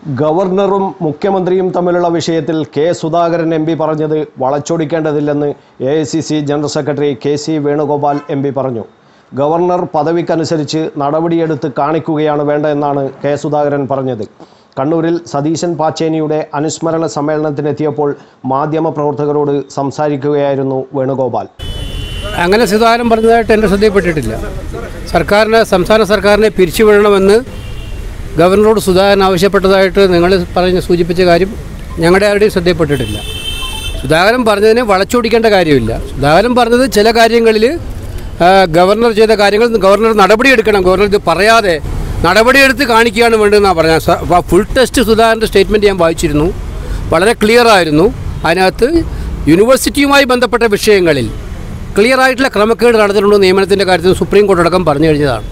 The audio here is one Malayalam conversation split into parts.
ഗവർണറും മുഖ്യമന്ത്രിയും തമ്മിലുള്ള വിഷയത്തിൽ കെ സുധാകരൻ എം പി പറഞ്ഞത് വളച്ചൊടിക്കേണ്ടതില്ലെന്ന് A I C C general secretary K C Venugopal M P പറഞ്ഞു ഗവർണർ പദവിക്കനുസരിച്ച് നടപടിയെടുത്ത് കാണിക്കുകയാണ് വേണ്ടതെന്നാണ് കെ സുധാകരൻ പറഞ്ഞത് കണ്ണൂരിൽ സതീശൻ പാച്ചേനിയുടെ അനുസ്മരണ സമ്മേളനത്തിനെത്തിയപ്പോൾ മാധ്യമപ്രവർത്തകരോട് സംസാരിക്കുകയായിരുന്നു വേണുഗോപാൽ അങ്ങനെ സുധാകരൻ പറഞ്ഞതായിട്ട് എൻ്റെ ശ്രദ്ധയിൽപ്പെട്ടിട്ടില്ല സർക്കാരിനെ സംസ്ഥാന സർക്കാരിനെ പിരിച്ചുവിടണമെന്ന് ഗവർണറോട് സുധാകരൻ ആവശ്യപ്പെട്ടതായിട്ട് നിങ്ങൾ പറഞ്ഞ് സൂചിപ്പിച്ച കാര്യം ഞങ്ങളുടെ ആരുടെയും ശ്രദ്ധയിൽപ്പെട്ടിട്ടില്ല സുധാകരൻ പറഞ്ഞതിനെ വളച്ചൊടിക്കേണ്ട കാര്യമില്ല സുധാകരൻ പറഞ്ഞത് ചില കാര്യങ്ങളിൽ ആ, ഗവർണർ ചെയ്ത കാര്യങ്ങൾ ഗവർണർ നടപടിയെടുക്കണം ഗവർണർ ഇത് പറയാതെ നടപടിയെടുത്ത് കാണിക്കുകയാണ് വേണ്ടതെന്നാണ് പറഞ്ഞത് സ- അപ്പോൾ ഫുൾ ടെസ്റ്റ് സുധാകരൻ്റെ സ്റ്റേറ്റ്മെൻറ്റ് ഞാൻ വായിച്ചിരുന്നു വളരെ ക്ലിയർ ആയിരുന്നു അതിനകത്ത് യൂണിവേഴ്സിറ്റിയുമായി ബന്ധപ്പെട്ട വിഷയങ്ങളിൽ ക്ലിയർ ആയിട്ടുള്ള ക്രമക്കേട് നടന്നിട്ടുണ്ടോ നിയമനത്തിൻ്റെ കാര്യത്തിൽ സുപ്രീം കോടതി അടക്കം പറഞ്ഞു കഴിഞ്ഞതാണ്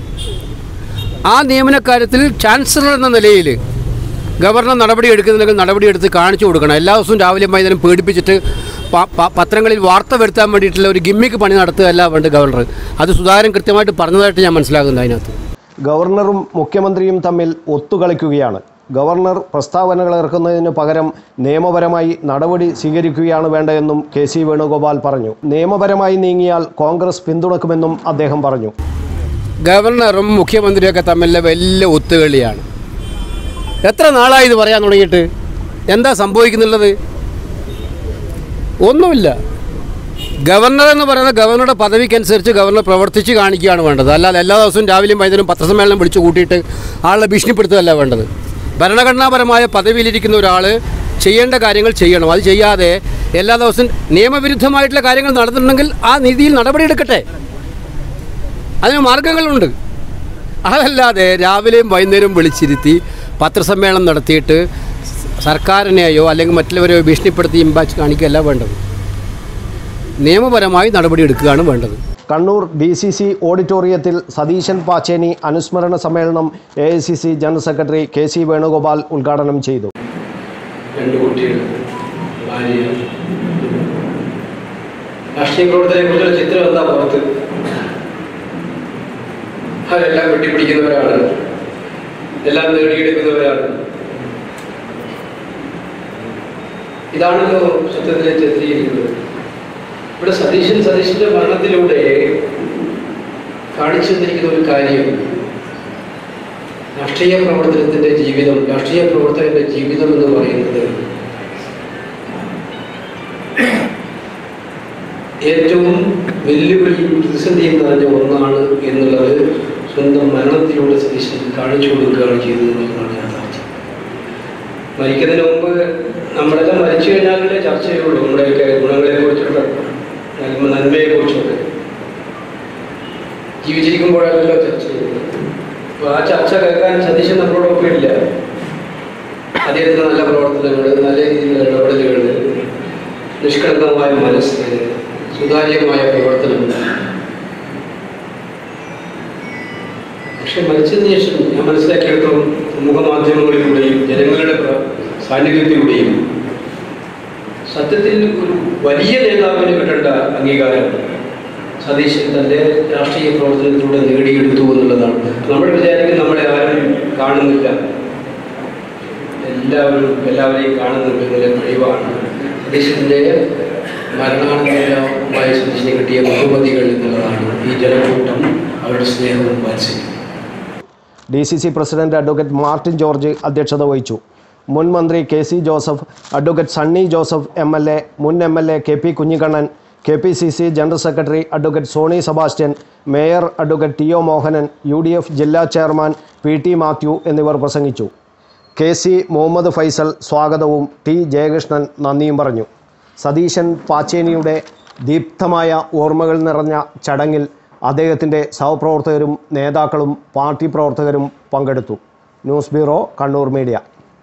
ആ നിയമനക്കാര്യത്തിൽ ചാൻസലർ എന്ന നിലയിൽ ഗവർണർ നടപടി എടുക്കുന്നുണ്ടെങ്കിൽ നടപടിയെടുത്ത് കാണിച്ചു കൊടുക്കണം എല്ലാ ദിവസവും രാവിലെ വൈകുന്നേരം പേടിപ്പിച്ചിട്ട് പ- പ- പത്രങ്ങളിൽ വാർത്ത വരുത്താൻ വേണ്ടിയിട്ടുള്ള ഒരു ഗിമ്മിക്ക് പണി നടത്തുകയല്ല വേണ്ട ഗവർണർ അത് സുധാകരൻ കൃത്യമായിട്ട് പറഞ്ഞതായിട്ട് ഞാൻ മനസ്സിലാക്കുന്നത് അതിനകത്ത് ഗവർണറും മുഖ്യമന്ത്രിയും തമ്മിൽ ഒത്തുകളിക്കുകയാണ് ഗവർണർ പ്രസ്താവനകൾ ഇറക്കുന്നതിന് പകരം നിയമപരമായി നടപടി സ്വീകരിക്കുകയാണ് വേണ്ടതെന്നും കെ സി വേണുഗോപാൽ പറഞ്ഞു നിയമപരമായി നീങ്ങിയാൽ കോൺഗ്രസ് പിന്തുണക്കുമെന്നും അദ്ദേഹം പറഞ്ഞു ഗവർണറും മുഖ്യമന്ത്രിയൊക്കെ തമ്മിലുള്ള വലിയ ഒത്തുകളിയാണ് എത്ര നാളായി ഇത് പറയാൻ തുടങ്ങിയിട്ട് എന്താ സംഭവിക്കുന്നുള്ളത് ഒന്നുമില്ല ഗവർണർ എന്ന് പറയുന്ന ഗവർണറുടെ പദവിക്കനുസരിച്ച് ഗവർണർ പ്രവർത്തിച്ച് കാണിക്കുകയാണ് വേണ്ടത് അല്ലാതെ എല്ലാ ദിവസവും രാവിലെയും വൈകുന്നേരം പത്രസമ്മേളനം വിളിച്ചു കൂട്ടിയിട്ട് ആളെ ഭീഷണിപ്പെടുത്തുകയല്ല വേണ്ടത് ഭരണഘടനാപരമായ പദവിയിലിരിക്കുന്ന ഒരാൾ ചെയ്യേണ്ട കാര്യങ്ങൾ ചെയ്യണം അത് ചെയ്യാതെ എല്ലാ ദിവസവും നിയമവിരുദ്ധമായിട്ടുള്ള കാര്യങ്ങൾ നടന്നിട്ടുണ്ടെങ്കിൽ ആ നീതിയിൽ നടപടിയെടുക്കട്ടെ അതിന് മാർഗങ്ങളുണ്ട് അതല്ലാതെ രാവിലെയും വൈകുന്നേരവും വിളിച്ചിരുത്തി പത്രസമ്മേളനം നടത്തിയിട്ട് സർക്കാരിനെയോ അല്ലെങ്കിൽ മറ്റുള്ളവരെയോ ഭീഷണിപ്പെടുത്തി ഇമ്പാച്ച് കാണിക്കുകയല്ല വേണ്ടത് നിയമപരമായി നടപടിയെടുക്കുകയാണ് വേണ്ടത് കണ്ണൂർ ഡി സി സി ഓഡിറ്റോറിയത്തിൽ സതീശൻ പാച്ചേനി അനുസ്മരണ സമ്മേളനം A I C C general secretary K C Venugopal ഉദ്ഘാടനം ചെയ്തു രണ്ട് കുട്ടികൾ ഭാര്യ രാഷ്ട്രീയ പ്രവർത്തനെ കുറിച്ചുള്ള ചിത്രം എന്താ പുറത്ത് അവരെല്ലാം വെട്ടിപ്പിടിക്കുന്നവരാണ് എല്ലാം നേടിയെടുക്കുന്നവരാണ് ഇതാണല്ലോ സത്യത്തിൽ ചിത്രീകരിക്കുന്നത് ഇവിടെ സതീശൻ സതീശന്റെ മരണത്തിലൂടെ കാണിച്ചു തന്നിരിക്കുന്ന ഒരു കാര്യം രാഷ്ട്രീയ പ്രവർത്തനത്തിന്റെ ജീവിതം രാഷ്ട്രീയ പ്രവർത്തകന്റെ ജീവിതം എന്ന് പറയുന്നത് ഏറ്റവും വെല്ലുവിളിയും പ്രതിസന്ധിയും നിറഞ്ഞ ഒന്നാണ് എന്നുള്ളത് സ്വന്തം മരണത്തിലൂടെ സതീശൻ കാണിച്ചു കൊടുക്കുകയാണ് ചെയ്തത് എന്നുള്ളതാണ് യാഥാർത്ഥ്യം മരിക്കുന്നതിന് മുമ്പ് നമ്മളെല്ലാം മരിച്ചു കഴിഞ്ഞാലേ ചർച്ച ചെയ്യുള്ളൂ നമ്മുടെയൊക്കെ ഗുണങ്ങളെ കുറിച്ചുള്ള നന്മ നന്മയെ കുറിച്ചൊക്കെ ജീവിച്ചിരിക്കുമ്പോഴല്ലോ ചർച്ച ചെയ്യുന്നത് അപ്പൊ ആ ചർച്ച കേൾക്കാൻ സതീശൻ നമ്മളോടൊപ്പം ഇല്ല അദ്ദേഹത്തിന് നല്ല പ്രവർത്തനങ്ങൾ നല്ല രീതിയിലുള്ള ഇടപെടലുകൾ നിഷ്കളങ്കമായ മനസ്സ് സുതാര്യമായ പ്രവർത്തനം പക്ഷെ മരിച്ചതിന് ശേഷം ഞാൻ മനസ്സിലാക്കിയെടുത്തോളം സമൂഹ മാധ്യമങ്ങളിലൂടെയും ജനങ്ങളുടെ പ്ര- സാന്നിധ്യത്തിലൂടെയും സത്യത്തിൽ ഒരു വലിയ നേതാവിന് കിട്ടേണ്ട അംഗീകാരം സതീശൻ തൻ്റെ രാഷ്ട്രീയ പ്രവർത്തനത്തിലൂടെ നേടിയെടുത്തു എന്നുള്ളതാണ് നമ്മൾ വിചാരിക്കും നമ്മളെ ആരും കാണുന്നില്ല എല്ലാവരും എല്ലാവരെയും കാണുന്നുണ്ട് എന്നുള്ള കഴിവാണ് സതീശൻ്റെ മരണാനന്തരമായ സതീശന് കിട്ടിയ ബഹുമതികൾ എന്നുള്ളതാണ് ഈ ജനക്കൂട്ടം അവരുടെ സ്നേഹവും വാത്സല്യവും D C C president advocate Martin George അധ്യക്ഷത വഹിച്ചു മുൻ മന്ത്രി K C Joseph advocate Sunny Joseph M L A മുൻ M L A K P Kunhikannan K P C C general secretary advocate Sony Sebastian mayor advocate T O Mohanan U D F ജില്ലാ ചെയർമാൻ പി ടി മാത്യു എന്നിവർ പ്രസംഗിച്ചു കെ സി മുഹമ്മദ് ഫൈസൽ സ്വാഗതവും ടി ജയകൃഷ്ണൻ നന്ദിയും പറഞ്ഞു സതീശൻ പാച്ചേനിയുടെ ദീപ്തമായ ഓർമ്മകൾ നിറഞ്ഞ ചടങ്ങിൽ അദ്ദേഹത്തിൻ്റെ സഹപ്രവർത്തകരും നേതാക്കളും പാർട്ടി പ്രവർത്തകരും പങ്കെടുത്തു ന്യൂസ് ബ്യൂറോ കണ്ണൂർ മീഡിയ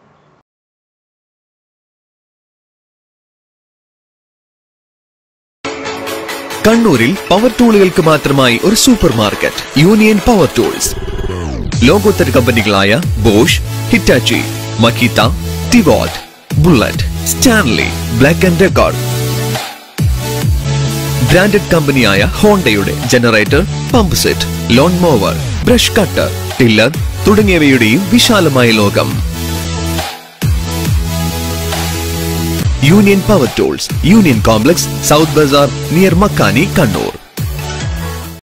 കണ്ണൂരിൽ പവർ ടൂളുകൾക്ക് മാത്രമായി ഒരു super market union power tools ലോകോത്തര കമ്പനികളായ Bosch Hitachi Makita DeWalt Bullet Stanley Black and Decker branded കമ്പനിയായ ഹോണ്ടയുടെ generator pump set lawn mower brush cutter tiller തുടങ്ങിയവയുടെയും വിശാലമായ ലോകം union power tools union complex south bazaar near Makkani Kannur